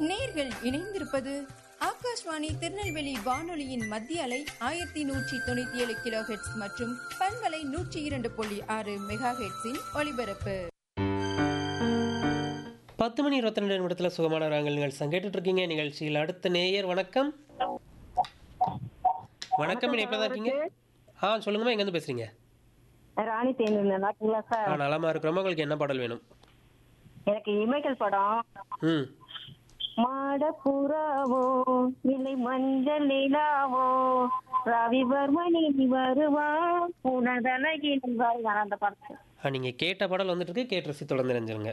நேர்கள் இணைந்திருப்பது ஆகாஷ்வாணி திருநெல்வேலி வானொலியின் மத்திய அலை ஆயிரத்தி நூற்றி தொண்ணூத்தி ஏழு கிலோ ஹெட்ஸ் மற்றும் பண்பலை நூற்றி இரண்டு புள்ளி ஆறு மெகா ஹெட்ஸின் ஒலிபரப்பு பத்து மணி இருபத்தி ரெண்டு நிமிடத்தில் சுகமான ராங்கல் நிகழ்ச்சி கேட்டுட்டு இருக்கீங்க நிகழ்ச்சியில் அடுத்த நேயர் வணக்கம் வணக்கம் இணைப்பில் தான் இருக்கீங்க ஆ சொல்லுங்கம்மா எங்கேருந்து பேசுறீங்க ராணி தேனி நல்லாங்களா ஆ சார் நலமா இருக்கிறோமா உங்களுக்கு என்ன பாடல் வேணும் எனக்கு இமைகள் படம் ம் மாடப்புறாவோ இல்லை மஞ்சள் நிலாவோ ரவிவர்மணி வருவா உனதழகின் வருவான் அந்த படத்தை ஆ நீங்கள் கேட்ட பாடல் வந்துட்டு இருக்கு கேட்டு ரசி தொடர்ந்து நினைஞ்சிருங்க